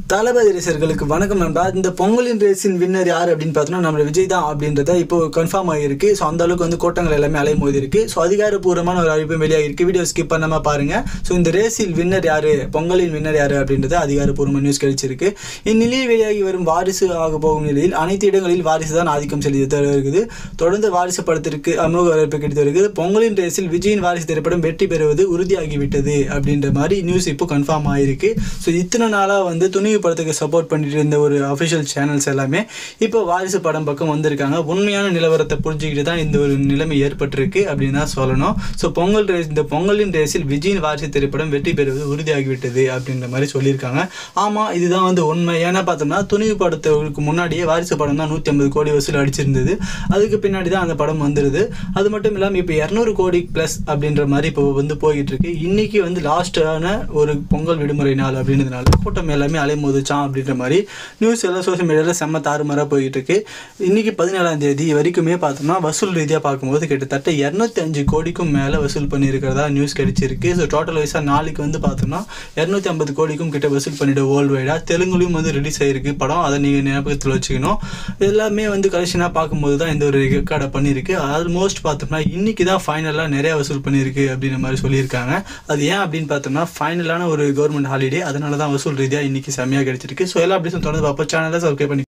தளபதி ரேசர்களுக்கு வணக்கம் நண்பா இந்த பொங்கலின் ரேஸின் வின்னர் யார் அப்படின்னு பார்த்தோம்னா நம்ம விஜய் தான் அப்படின்றத இப்போ கன்ஃபார்ம் ஆகிருக்கு ஸோ அந்த அளவுக்கு வந்து கோட்டங்கள் எல்லாமே அலையும் போது இருக்கு ஸோ அதிகாரப்பூர்வமான ஒரு அறிவிப்பு வெளியாகிருக்கு வீடியோ ஸ்கிப் பண்ணாம பாருங்க ஸோ இந்த ரேஸில் வின்னர் யாரு பொங்கலின் வின்னர் யாரு அப்படின்றது அதிகாரப்பூர்வமான நியூஸ் கிடைச்சிருக்கு இந்நிலையில் வெளியாகி வரும் வாரிசு ஆக போகும் நிலையில் அனைத்து இடங்களில் வாரிசு தான் ஆதிக்கம் செலுத்தி வருகிறது தொடர்ந்து வாரிசு படத்திற்கு அமோக வரவேற்பு கிடைத்து வருகிறது பொங்கலின் ரேஸில் விஜயின் வாரிசு திரைப்படம் வெற்றி பெறுவது உறுதியாகிவிட்டது அப்படின்ற மாதிரி நியூஸ் இப்போ கன்ஃபார்ம் ஆயிருக்கு ஸோ இத்தனை நாளாக வந்து துணிவு படத்துக்கு சப்போர்ட் பண்ணிட்டு இருந்த ஒரு அஃபிஷியல் சேனல்ஸ் எல்லாமே இப்போ வாரிசு படம் பக்கம் வந்திருக்காங்க உண்மையான நிலவரத்தை புரிஞ்சுக்கிட்டு தான் இந்த ஒரு நிலைமை ஏற்பட்டிருக்கு அப்படின்னு தான் சொல்லணும் ஸோ பொங்கல் ரேஸ் இந்த பொங்கலின் ரேஸில் விஜயின் வாரிசு திரைப்படம் வெற்றி பெறுவது உறுதியாகிவிட்டது அப்படின்ற மாதிரி சொல்லியிருக்காங்க ஆமாம் இதுதான் வந்து உண்மை ஏன்னா பார்த்தோம்னா துணிவு படத்துக்கு முன்னாடியே வாரிசு படம் தான் நூற்றி ஐம்பது கோடி வசூல் அடிச்சிருந்தது அதுக்கு பின்னாடி தான் அந்த படம் வந்துடுது அது மட்டும் இல்லாமல் இப்போ இரநூறு கோடி ப்ளஸ் அப்படின்ற மாதிரி இப்போ வந்து போயிட்டு இருக்கு இன்னைக்கு வந்து லாஸ்டான ஒரு பொங்கல் விடுமுறை நாள் அப்படின்றதுனால கூட்டம் எல்லாமே அலைமோதுச்சான் அப்படின்ற மாதிரி நியூஸ் எல்லாம் சோஷியல் மீடியாவில் செம்ம தாறுமாறாக போயிட்டு இருக்கு இன்னைக்கு பதினேழாம் தேதி வரைக்குமே பார்த்தோம்னா வசூல் ரீதியாக பார்க்கும்போது கிட்டத்தட்ட இரநூத்தி அஞ்சு கோடிக்கும் மேலே வசூல் பண்ணியிருக்கிறதா நியூஸ் கிடைச்சிருக்கு ஸோ டோட்டல் வைஸாக நாளைக்கு வந்து பார்த்தோம்னா இரநூத்தி ஐம்பது கோடிக்கும் கிட்ட வசூல் பண்ணிட்டு வேர்ல்டு வைடாக தெலுங்குலையும் வந்து ரிலீஸ் ஆயிருக்கு படம் அதை நீங்கள் ஞாபகத்தில் வச்சுக்கணும் எல்லாமே வந்து கலெக்ஷனாக பார்க்கும்போது தான் இந்த ஒரு ரெக்கார்டை பண்ணியிருக்கு ஆல்மோஸ்ட் பார்த்தோம்னா இன்னைக்கு தான் ஃபைனலாக நிறைய வசூல் பண்ணியிருக்கு அப்படின்ற மாதிரி சொல்லியிருக்காங்க அது ஏன் அப்படின்னு பார்த்தோம்னா ஃபைனலான ஒரு கவர்மெண்ட் ஹாலிடே அதனால தான் வசூல் ரீதியாக இன்னைக்கு செம்மையாக கிடைச்சிருக்கு ஸோ எல்லா அப்படியும் தொடர்ந்து பார்ப்போம் சேனலை சப்ஸ்கிரைப் பண்ணி